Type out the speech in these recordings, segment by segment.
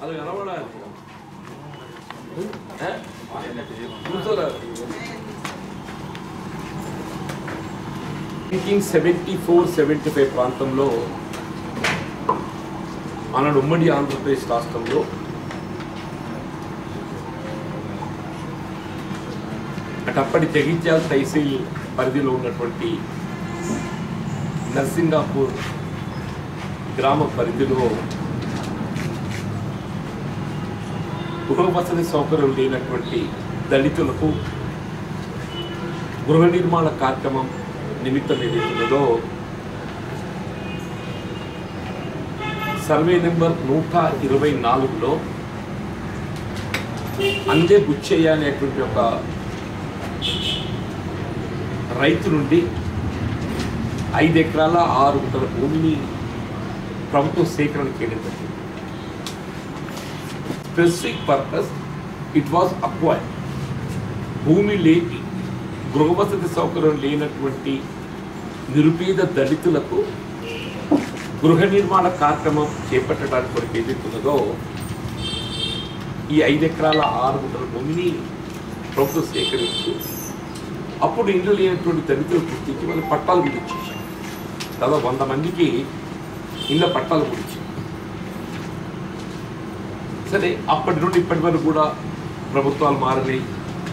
అది కనబడాలి ఏ? కూర్చోలేదు nineteen seventy four seventy five ప్రాంతంలో మన ఉమ్మడి ఆంధ్రప్రదేశ్ రాష్ట్రంలో అటప్పటి జగిత్యాల తహసీల్ పరిధిలో ఉన్నటువంటి నర్సింగాపూర్ గ్రామ పరిధిలో గృహ వసతి సౌకర్యం లేనటువంటి దళితులకు గృహ నిర్మాణ కార్యక్రమం నిమిత్తం ఏదైతున్నదో సర్వే నెంబర్ నూట ఇరవై నాలుగులో అందే బుచ్చయ్య అనేటువంటి ఒక రైతు నుండి ఐదు ఎకరాల ఆరు గుంటల భూమిని ప్రభుత్వం సేకరణ చేయడం జరిగింది specific purpose it was acquired భూమి లేని గృహ వసతి సౌకర్యం లేనటువంటి నిరుపేద దళితులకు గృహ నిర్మాణ కార్యక్రమం చేపట్టడానికి కొరకు ఏదైతున్నదో ఈ ఐదు ఎకరాల ఆరు గుంటల భూమిని ప్రభుత్వం సేకరించి అప్పుడు ఇండ్లు లేనటువంటి దళితులు గుర్తించి వాళ్ళు పట్టాలు కూడా ఇచ్చేసాం దాదాపు వంద మందికి ఇళ్ళ పట్టాలు కూడా ఇచ్చాం సరే అప్పటి నుండి ఇప్పటి వరకు కూడా ప్రభుత్వాలు మారినాయి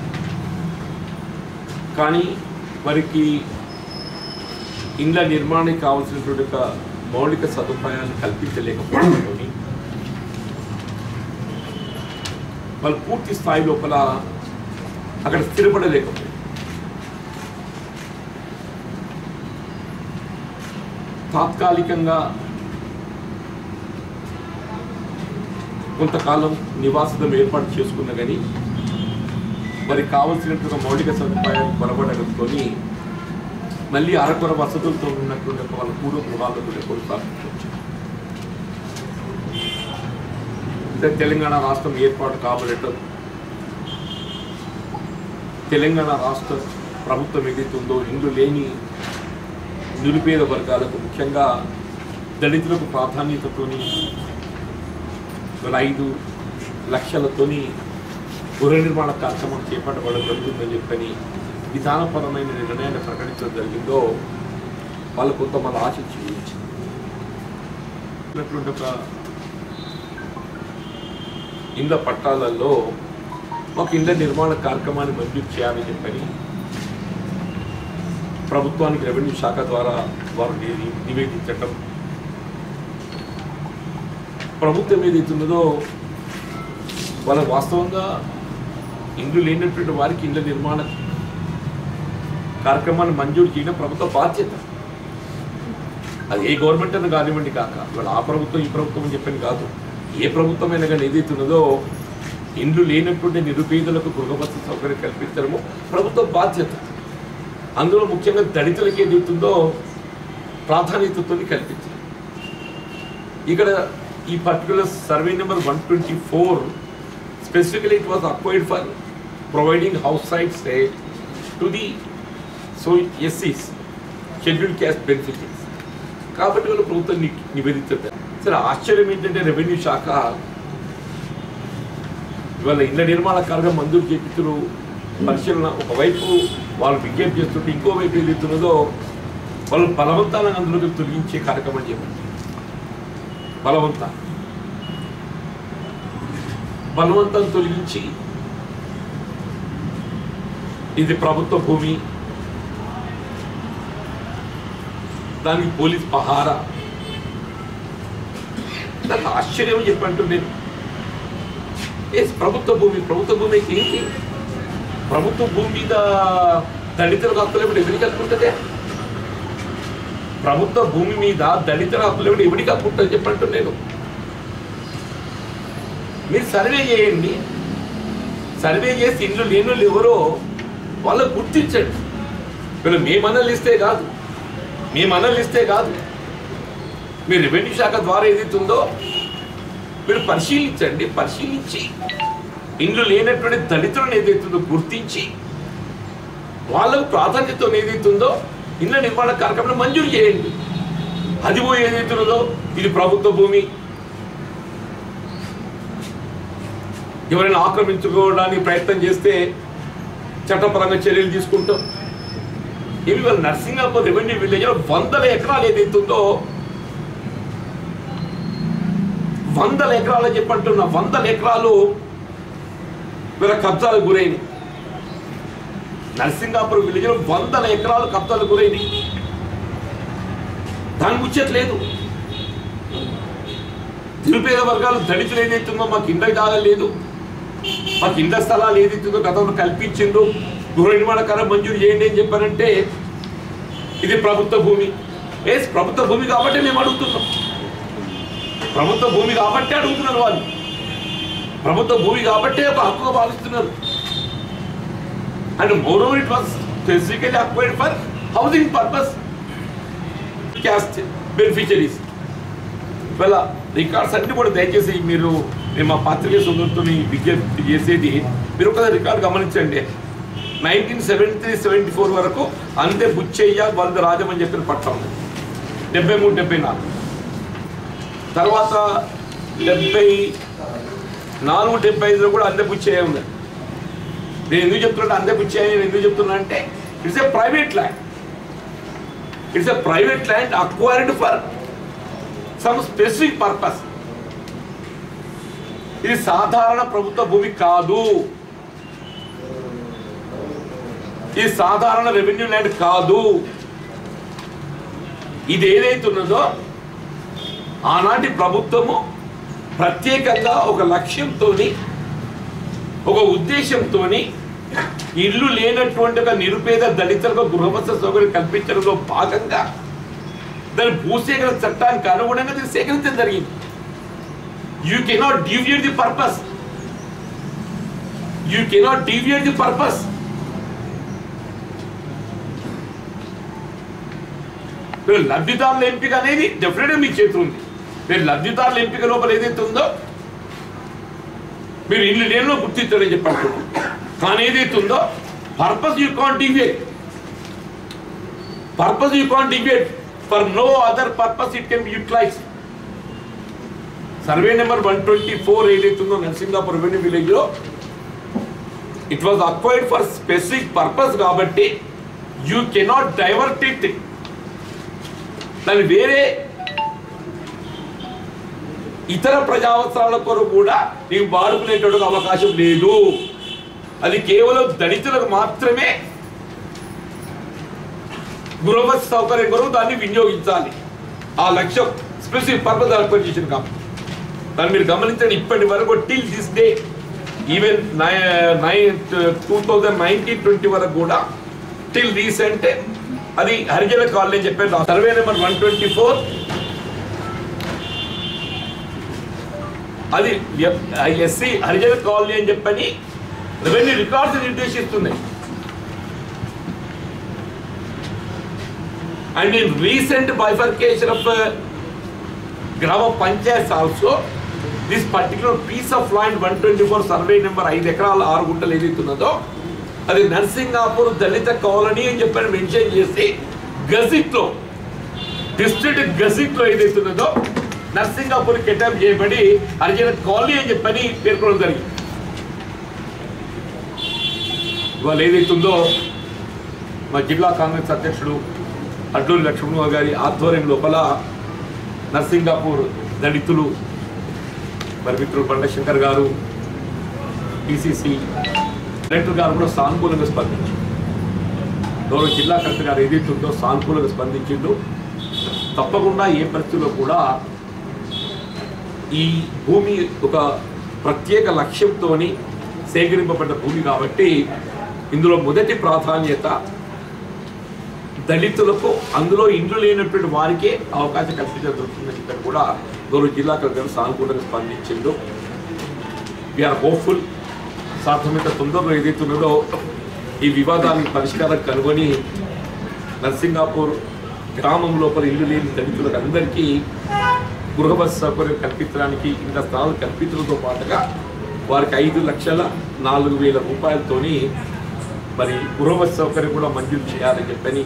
కానీ వారికి ఇండ్ల నిర్మాణానికి కావాల్సినటువంటి ఒక మౌలిక సదుపాయాన్ని కల్పించలేకపోవడంతో వాళ్ళు పూర్తి స్థాయి లోపల అక్కడ స్థిరపడలేకపోయారు తాత్కాలికంగా కొంతకాలం నివాసితం ఏర్పాటు చేసుకున్న కానీ మరి కావలసినటువంటి మౌలిక సదుపాయాలు కొరబడడంతో మళ్ళీ అరకొర వసతులతో ఉన్నటువంటి ఒక వాళ్ళ పూర్వ గృహాలతో కొనసాగించవచ్చు అంటే తెలంగాణ రాష్ట్రం ఏర్పాటు కాబడటం తెలంగాణ రాష్ట్ర ప్రభుత్వం ఏదైతే ఉందో ఇండ్లు లేని నిరుపేద వర్గాలకు ముఖ్యంగా దళితులకు ప్రాధాన్యతతోని ఒక ఐదు లక్షలతోని గృహ నిర్మాణ కార్యక్రమం చేపట్టబడడం జరుగుతుందని చెప్పని విధానపరమైన నిర్ణయాన్ని ప్రకటించడం జరిగిందో వాళ్ళు కొంతమంది ఆశించి ఉన్నటువంటి ఒక ఇండ్ల పట్టాలలో ఒక ఇండ్ల నిర్మాణ కార్యక్రమాన్ని మంజూరు చేయాలని చెప్పని ప్రభుత్వానికి రెవెన్యూ శాఖ ద్వారా వారు ని- నివేదించటం ప్రభుత్వం ఏదైతున్నదో వాళ్ళ వాస్తవంగా ఇండ్లు లేనటువంటి వారికి ఇండ్ల నిర్మాణ కార్యక్రమాన్ని మంజూరు చేయడం ప్రభుత్వ బాధ్యత అది ఏ గవర్నమెంట్ అని కానివ్వండి కాక ఇవాళ ఆ ప్రభుత్వం ఈ ప్రభుత్వం అని చెప్పని కాదు ఏ ప్రభుత్వమైనా కానీ ఏదైతే ఉన్నదో ఇండ్లు లేనటువంటి నిరుపేదలకు గృహవసతి సౌకర్యం కల్పించడము ప్రభుత్వ బాధ్యత అందులో ముఖ్యంగా దళితులకి ఏదైతుందో ప్రాధాన్యతతో కల్పించారు ఇక్కడ ఈ particular survey number one twenty four specifically it was acquired for providing house sites to the so ఎస్సీస్ షెడ్యూల్ క్యాస్ట్ బెనిఫిషరీస్ కాబట్టి వాళ్ళు ప్రభుత్వం ని- నివేదించారు సరే ఆశ్చర్యం ఏంటంటే రెవెన్యూ శాఖ ఇవాళ ఇళ్ళ నిర్మాణ కార్యం మంజూరు చేపించరు పరిశీలన ఒకవైపు వాళ్ళు విజ్ఞప్తి చేస్తుంటే ఇంకోవైపు ఏదైతున్నదో వాళ్ళు బలవంతాలను అందులోకి తొలగించే కార్యక్రమం చేపట్టారు బలవంత బలవంతం తొలగించి ఇది ప్రభుత్వ భూమి దానికి పోలీస్ పహారా నాకు ఆశ్చర్యం చెప్పంటూ నేను ఎస్ ప్రభుత్వ భూమి ప్రభుత్వ భూమి అయితే ఏంటి ప్రభుత్వ భూమి మీద దళితులకు హక్కులు ఇప్పుడు ఎవరికి హక్కుంటుంది ప్రభుత్వ భూమి మీద దళితుల హక్కులు ఇప్పుడు ఎవరికి హక్కుంటుంది చెప్పంటూ నేను మీరు సర్వే చేయండి సర్వే చేసి ఇండ్లు లేని వాళ్ళు ఎవరో వాళ్ళకు గుర్తించండి వీళ్ళు మేము అనలు ఇస్తే కాదు మేము అనలు ఇస్తే కాదు మీరు రెవెన్యూ శాఖ ద్వారా ఏదైతే ఉందో మీరు పరిశీలించండి పరిశీలించి ఇండ్లు లేనటువంటి దళితులను ఏదైతుందో గుర్తించి వాళ్ళకు ప్రాధాన్యత ఏదైతుందో ఇళ్ళ నిర్మాణ కార్యక్రమం మంజూరు చేయండి అది పోయి ఏదైతున్నదో ఇది ప్రభుత్వ భూమి ఎవరైనా ఆక్రమించుకోవడానికి ప్రయత్నం చేస్తే చట్టపరంగా చర్యలు తీసుకుంటాం ఇవి వాళ్ళ నర్సింగాపూర్ రెవెన్యూ విలేజ్లో వందల ఎకరాలు ఏదైతే ఉందో వందల ఎకరాలు చెప్పంటున్న వందల ఎకరాలు వీళ్ళ కబ్జాలకు గురైనవి నర్సింగాపురం విలేజ్లో వందల ఎకరాలు కబ్జాలకు గురైనవి దాని ముచ్చట్లేదు నిరుపేద వర్గాలు దళితులు ఏదైతుందో మాకు ఇండ్ల జాగా లేదు మాకు ఇండ్ల స్థలాలు ఏదైతుందో గతంలో కల్పించిండ్రు గృహ నిర్మాణ కర మంజూరు చేయండి అని చెప్పారంటే ఇది ప్రభుత్వ భూమి ఏ ప్రభుత్వ భూమి కాబట్టి మేము అడుగుతున్నాం ప్రభుత్వ భూమి కాబట్టే అడుగుతున్నారు వాళ్ళు ప్రభుత్వ భూమి కాబట్టే ఒక హక్కుగా భావిస్తున్నారు and moreover it was specifically acquired for housing purpose caste beneficiaries వాళ్ళ రికార్డ్స్ అన్ని కూడా దయచేసి మీరు మేము మా పత్రిక సోదరుతో విజ్ఞప్తి చేసేది మీరు ఒకసారి రికార్డ్ గమనించండి nineteen seventy three seventy four వరకు అందే బుచ్చయ్య వంద రాజం అని చెప్పిన పట్టం ఉంది డెబ్బై మూడు డెబ్బై నాలుగు తర్వాత డెబ్బై నాలుగు డెబ్బై ఐదులో కూడా అందే బుచ్చయ్య ఉంది నేను ఎందుకు చెప్తున్నా అందే బుచ్చయ్య నేను ఎందుకు చెప్తున్నా అంటే it's a private land it's a private land acquired for some specific purpose ఇది సాధారణ ప్రభుత్వ భూమి కాదు ఇది సాధారణ రెవెన్యూ ల్యాండ్ కాదు ఇది ఏదైతే ఉన్నదో ఆనాటి ప్రభుత్వము ప్రత్యేకంగా ఒక లక్ష్యంతో ఒక ఉద్దేశంతో ఇల్లు లేనటువంటి ఒక నిరుపేద దళితులకు గృహవస సౌకర్యం కల్పించడంలో భాగంగా దాని భూసేకరణ చట్టానికి అనుగుణంగా దీన్ని సేకరించడం జరిగింది you cannot deviate the purpose you cannot deviate the purpose మీరు లబ్ధిదారుల ఎంపిక అనేది డెఫినెట్గా మీ చేతులు ఉంది మీరు లబ్ధిదారుల ఎంపిక లోపల ఏదైతే ఉందో మీరు ఇల్లు లేనిలో గుర్తించడని చెప్పారు కానీ ఏదైతే ఉందో purpose you can't deviate purpose you can't deviate for no other purpose it can be utilize survey number one twenty four ఏదైతే ఉందో నరసింగాపురం రెవెన్యూ విలేజ్ లో it was acquired for specific purpose కాబట్టి యూ కెనాట్ డైవర్ట్ ఇట్ దాన్ని వేరే ఇతర ప్రజావసరాల కొరకు కూడా నీవు వాడుకునేటువంటి అవకాశం లేదు అది కేవలం దళితులకు మాత్రమే గృహవస సౌకర్యం కొరకు దాన్ని వినియోగించాలి ఆ లక్ష్యం స్పెసిఫిక్ పర్పస్ ఏర్పాటు చేసింది కాబట్టి దాన్ని మీరు గమనించండి ఇప్పటి వరకు till this day even nine two thousand nineteen twenty వరకు కూడా టిల్ రీసెంట్ అది హరిజన కాలనీ అని చెప్పారు survey number one twenty four అది ఎస్సీ హరిజన కాలనీ అని చెప్పని రెవెన్యూ రికార్డ్స్ నిర్దేశిస్తున్నాయి and in recent bifurcation of గ్రామ panchayat also this particular piece of land one twenty four survey number ఐదు ఎకరాల ఆరు గుంటలు ఏదైతే ఉన్నదో అది నర్సింగాపూర్ దళిత కాలనీ అని చెప్పని మెన్షన్ చేసి గజిట్ లో డిస్ట్రిక్ట్ గజిట్ లో ఏదైతే ఉన్నదో నర్సింగాపూర్ కెటాప్ చేయబడి అర్జున కాలనీ అని చెప్పని పేర్కొనడం జరిగింది ఇవాళ ఏదైతే ఉందో మా జిల్లా కాంగ్రెస్ అధ్యక్షుడు అడ్లూరి లక్ష్మణరావు గారి ఆధ్వర్యం లోపల నర్సింగాపూర్ దళితులు మరి మిత్రుడు బండశంకర్ గారు పిసిసి కలెక్టర్ గారు కూడా సానుకూలంగా స్పందించారు గౌరవ జిల్లా కలెక్టర్ గారు ఏదైతే ఉందో సానుకూలంగా స్పందించిందో తప్పకుండా ఏ పరిస్థితుల్లో కూడా ఈ భూమి ఒక ప్రత్యేక లక్ష్యంతో సేకరింపబడ్డ భూమి కాబట్టి ఇందులో మొదటి ప్రాధాన్యత దళితులకు అందులో ఇండ్లు లేనటువంటి వారికే అవకాశం కల్పించడం జరుగుతుందని చెప్పి కూడా గౌరవ జిల్లా కలెక్టర్ సానుకూలంగా స్పందించిందో వీఆర్ హోప్ఫుల్ సాధ్యమైనంత తొందరలో ఏదైతే ఉన్నదో ఈ వివాదాన్ని పరిష్కారం కనుగొని నర్సింగాపూర్ గ్రామం లోపల ఇల్లు లేని దళితులకు అందరికీ గృహబస్ సౌకర్యం కల్పించడానికి ఇంత స్థలాలు కల్పించడంతో పాటుగా వారికి ఐదు లక్షల నాలుగు వేల రూపాయలతోని మరి గృహబస్ సౌకర్యం కూడా మంజూరు చేయాలని చెప్పని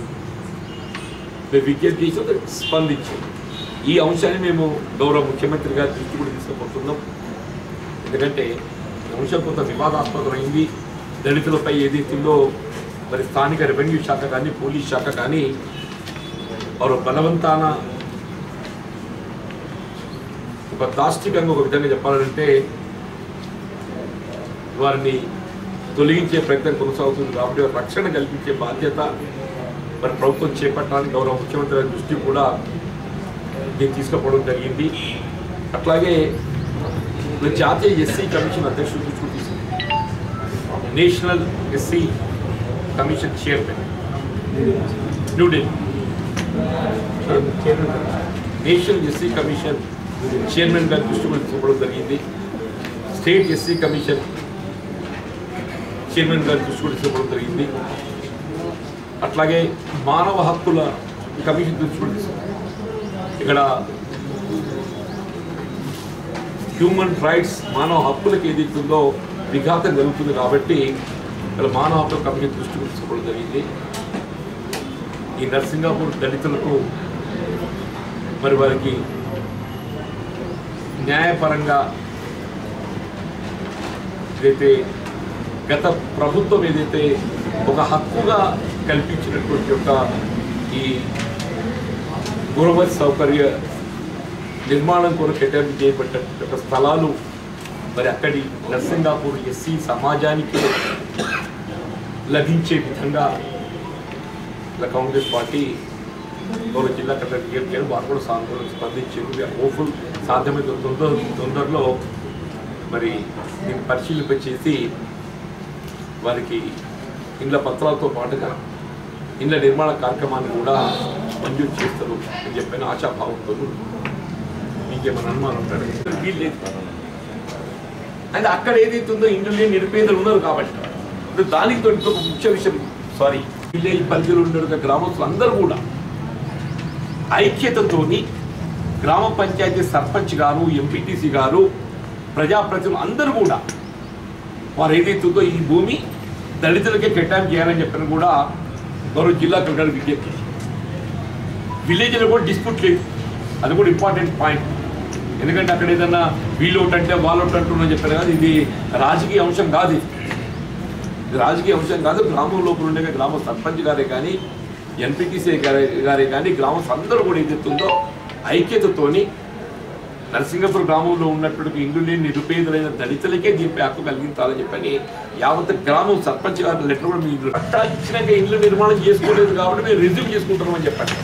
మేము విజ్ఞప్తి చేసి స్పందించాం ఈ అంశాన్ని మేము గౌరవ ముఖ్యమంత్రి గారి దృష్టి కూడా తీసుకుపోతున్నాం ఎందుకంటే అంశం కొంత వివాదాస్పదమైంది దళితులపై ఏదైతుందో మరి స్థానిక రెవెన్యూ శాఖ కానీ పోలీస్ శాఖ కానీ వారు బలవంతాన ఒక దాష్టికంగా ఒక విధంగా చెప్పాలంటే వారిని తొలగించే ప్రయత్నం కొనసాగుతుంది కాబట్టి వారి రక్షణ కల్పించే బాధ్యత మరి ప్రభుత్వం చేపట్టడానికి గౌరవ ముఖ్యమంత్రి గారి దృష్టి కూడా దీన్ని తీసుకుపోవడం జరిగింది అట్లాగే ఇప్పుడు జాతీయ ఎస్సీ కమిషన్ అధ్యక్షుడు దృష్టికి తీసుకుంది national SC commission chairman New Delhi national SC commission chairman గారి దృష్టి కూడా తీసుకోవడం జరిగింది స్టేట్ ఎస్సీ కమిషన్ చైర్మన్ గారి దృష్టి కూడా తీసుకోవడం జరిగింది అట్లాగే మానవ హక్కుల కమిషన్ దృష్టి కూడా తీసుకున్నాం ఇక్కడ హ్యూమన్ రైట్స్ మానవ హక్కులకు ఏదైతుందో విఘాతం జరుగుతుంది కాబట్టి ఇక్కడ మానవ హక్కుల కమిషన్ దృష్టి కూడా తీసుకోవడం జరిగింది ఈ నర్సింగాపూర్ దళితులకు మరి వారికి న్యాయపరంగా ఏదైతే గత ప్రభుత్వం ఏదైతే ఒక హక్కుగా కల్పించినటువంటి ఒక ఈ గురవత్ సౌకర్య నిర్మాణం కొరకు కేటాయింపు చేయబడ్డటువంటి ఒక స్థలాలు మరి అక్కడి నర్సింగాపూర్ ఎస్సీ సమాజానికి లభించే విధంగా ఇలా కాంగ్రెస్ పార్టీ గౌరవ జిల్లా కలెక్టర్ విజ్ఞప్తి వారు కూడా సానుకూలంగా స్పందించారు హోప్ఫుల్ సాధ్యమైన తొందర తొందరలో మరి దీన్ని పరిశీలింప చేసి వారికి ఇండ్ల పత్రాలతో పాటుగా ఇండ్ల నిర్మాణ కార్యక్రమాన్ని కూడా మంజూరు చేస్తారు అని చెప్పిన ఆశాభావంతో మీకేమైనా అనుమానం ఉంటాడు వీలు లేదు అంటే అక్కడ ఏదైతే ఉందో ఇండ్లు లేని నిరుపేదలు ఉన్నారు కాబట్టి ఇప్పుడు దానికి తోటి ఒక ముఖ్య విషయం సారీ విలేజ్ పరిధిలో ఉండే గ్రామస్తులు అందరూ కూడా ఐక్యతతోని గ్రామ పంచాయతీ సర్పంచ్ గారు ఎంపీటీసీ గారు ప్రజాప్రతినిధులు అందరూ కూడా వారు ఏదైతే ఉందో ఈ భూమి దళితులకే కేటాయింపు చేయాలని చెప్పిన కూడా గౌరవ జిల్లా కలెక్టర్ విజ్ఞప్తి చేశారు. విలేజ్లో కూడా డిస్ప్యూట్ లేదు అది కూడా ఇంపార్టెంట్ పాయింట్ ఎందుకంటే అక్కడ ఏదన్నా వీళ్ళు ఒకటి అంటే వాళ్ళు ఒకటి అంటున్నా చెప్పారు కదా ఇది రాజకీయ అంశం కాదు ఇది ఇది రాజకీయ అంశం కాదు గ్రామం లోపల ఉండే గ్రామ సర్పంచ్ గారే కానీ ఎన్పిటిసి గారే గారే కానీ గ్రామం అందరూ కూడా ఏదైతుందో ఐక్యతతోని నరసింగపురం గ్రామంలో ఉన్నటువంటి ఇండ్లు లేని నిరుపేదలైన దళితులకే దీనిపై హక్కు కలిగించాలని చెప్పని యావత్ గ్రామం సర్పంచ్ గారి లెటర్ కూడా మీరు పట్టా ఇచ్చినాక ఇండ్లు నిర్మాణం చేసుకోలేదు కాబట్టి మేము రిజ్యూమ్ చేసుకుంటున్నామని చెప్పండి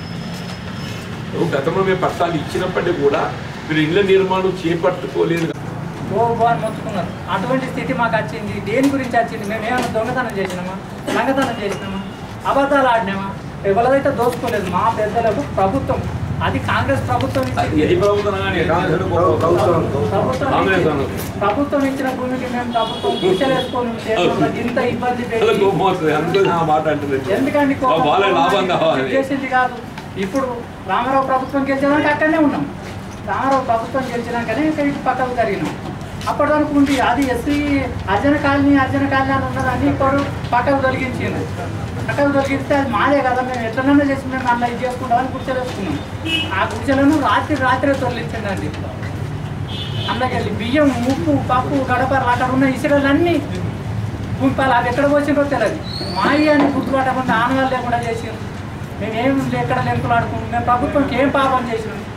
ఇప్పుడు గతంలో మేము పట్టాలు ఇచ్చినప్పటికీ కూడా మీరు ఇళ్ళ నిర్మాణం చేపట్టుకోలేదు గోబో అని మొత్తుకున్నారు అటువంటి స్థితి మాకు వచ్చింది దేని గురించి వచ్చింది మేము ఏమైనా దొంగతనం చేసినామా లంగతనం చేసినామా అబద్ధాలు ఆడినామా ఎవరైతే దోచుకోలేదు మా పెద్దలకు ప్రభుత్వం అది కాంగ్రెస్ ప్రభుత్వం అది ఇచ్చింది ఏ ప్రభుత్వం కానీ కాంగ్రెస్ ప్రభుత్వం. ప్రభుత్వం కాంగ్రెస్ ఇచ్చి- అన్నది. ప్రభుత్వం ఇచ్చిన భూమికి మేము ప్రభుత్వం కుషలేసుకొని ఉంటే వాళ్ళకి ఇంత ఇబ్బంది అలా పెట్టి కోపం వస్తుంది అందుకే ఆ మాట అంటున్నారు ఎందుకండి కోపం? వాళ్ళ లాభం కావాలి చేసింది కాదు ఇప్పుడు రామారావు ప్రభుత్వం గెలిచేదానికి అక్కడనే ఉన్నాం రామారావు ప్రభుత్వం గెలిచినాకనే ఇక ఇటు పక్కకు జరిగినాం అప్పటి వరకు ఉంది అది SC Harijana colony Harijana colony అని ఉన్నదాన్ని ఇప్పుడు పక్కకు తొలగించింది పక్కకు తొలగిస్తే అది మాదే కదా మేము ఎట్లనన్నా చేసి మేము అలా ఇది చేసుకుంటామని గుర్చెలు వేసుకున్నాం ఆ గుర్చెలను రాత్రి రాత్రే తొలగించిందండి అందుకెళ్ళి బియ్యం ఉప్పు పప్పు గడపలు అక్కడ ఉన్న ఇసుకలన్నీ గుంపాలు అవి ఎక్కడ పోసిందో తెలియదు మాయి అని గుర్తుపట్టకుండా ఆనవాళ్ళు లేకుండా చేసారు మేము ఏం ఎక్కడ లెంకులు ఆడుకుంటాం మేము ప్రభుత్వంకి ఏం పాపం చేసినాం